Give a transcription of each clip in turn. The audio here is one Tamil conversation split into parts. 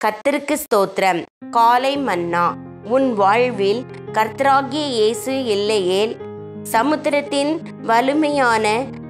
கர்த்தருக்கு ஸ்தோத்திரம் காலை மன்னா உன் வாழ்வில் கர்த்தராகிய இயேசு இல்லையேல் சமுத்திரத்தின் வலிமையான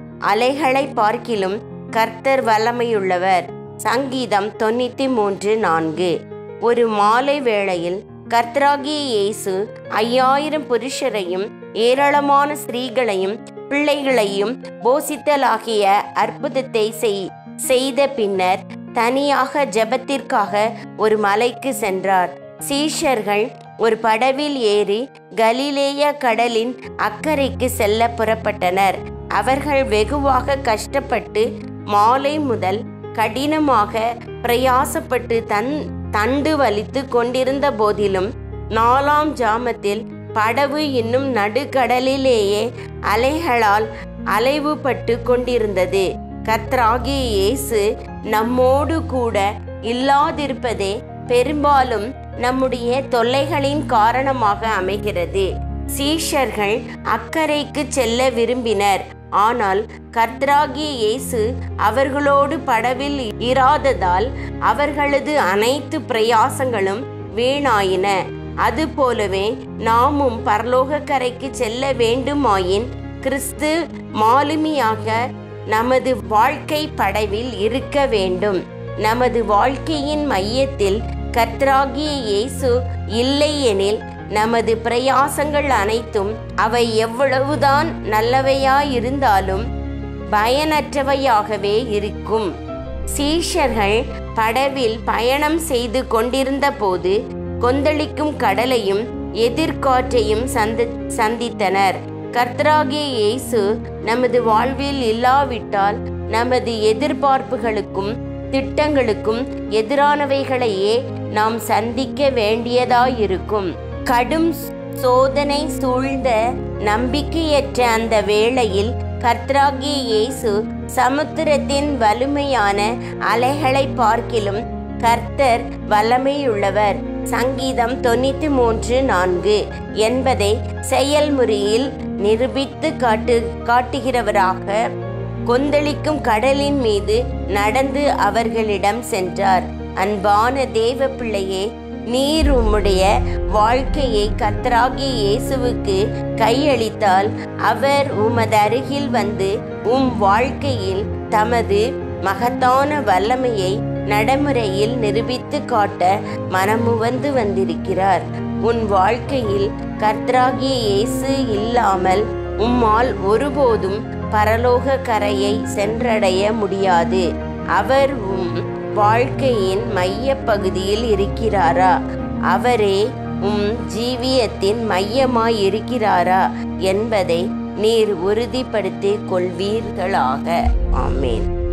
அலைகளை பார்க்கிலும் கர்த்தர் வல்லமையுள்ளவர் சங்கீதம் தொண்ணூற்றி மூன்று நான்கு ஒரு மாலை வேளையில் கர்த்தராகிய இயேசு ஐயாயிரம் புருஷரையும் ஏராளமான ஸ்திரீகளையும் பிள்ளைகளையும் போசித்தலாகிய அற்புதத்தை செய் செய்த பின்னர் தனியாக ஜெபத்திற்காக ஒரு மலைக்கு சென்றார் சீஷர்கள் ஒரு படவில் ஏறி கலிலேய கடலின் அக்கறைக்கு செல்ல புறப்பட்டனர் அவர்கள் வெகுவாக கஷ்டப்பட்டு மாலை முதல் கடினமாக பிரயாசப்பட்டு தன் தண்டு வலித்து கொண்டிருந்த போதிலும் நாலாம் ஜாமத்தில் படவு இன்னும் நடுக்கடலிலேயே அலைகளால் அலைவுபட்டு கொண்டிருந்தது கர்த்தராகிய இயேசு நம்மோடு கூட இல்லாதிருப்பதே பெரும்பாலும் நம்முடைய தொல்லைகளின் காரணமாக அமைகிறது சீஷர்கள் அக்கறைக்கு செல்ல விரும்பினர் ஆனால் கர்த்தராகிய இயேசு அவர்களோடு படவில் இராததால் அவர்களது அனைத்து பிரயாசங்களும் வீணாயின அதுபோலவே நாமும் பரலோக கரைக்கு செல்ல வேண்டுமாயின் கிறிஸ்து மாலுமியாக நமது வாழ்க்கை படவில் இருக்க வேண்டும் நமது வாழ்க்கையின் மையத்தில் கர்த்தராகிய இயேசு இல்லை எனில் நமது பிரயாசங்கள் அனைத்தும் அவை எவ்வளவுதான் நல்லவையாயிருந்தாலும் பயனற்றவையாகவே இருக்கும் சீஷர்கள் படவில் பயணம் செய்து கொண்டிருந்த போது கொந்தளிக்கும் கடலையும் எதிர்காற்றையும் சந்தி சந்தித்தனர் கர்த்தராகிய இயேசு நமது வாழ்வில் இல்லாவிட்டால் நமது எதிர்பார்ப்புகளுக்கும் திட்டங்களுக்கும் எதிரானவைகளையே நாம் சந்திக்க வேண்டியதாயிருக்கும் கடும் சோதனை சூழ்ந்த நம்பிக்கையற்ற அந்த வேளையில் கர்த்தராகிய இயேசு சமுத்திரத்தின் வலிமையான அலைகளை பார்க்கிலும் கர்த்தர் வல்லமையுள்ளவர் சங்கீதம் தொண்ணூற்றி மூன்று நான்கு என்பதை செயல்முறையில் நிரூபித்து காட்டு காட்டுகிறவராக கொந்தளிக்கும் கடலின் மீது நடந்து அவர்களிடம் சென்றார் அன்பான தேவ பிள்ளையே நீர் உம்முடைய வாழ்க்கையை கர்த்தராகிய இயேசுவுக்கு கையளித்தால் அவர் உமது அருகில் வந்து உம் வாழ்க்கையில் தமது மகத்தான வல்லமையை நடைமுறையில் நிரூபித்து காட்ட மனமுவந்து வந்திருக்கிறார் உன் வாழ்க்கையில் கர்த்தராகிய இயேசு இல்லாமல் உம்மால் ஒருபோதும் பரலோக கரையை சென்றடைய முடியாது அவர் உம் வாழ்க்கையின் மைய பகுதியில் இருக்கிறாரா அவரே உம் ஜீவியத்தின் மையமாய் இருக்கிறாரா என்பதை நீர் உறுதிப்படுத்திக் கொள்வீர்களாக ஆமேன்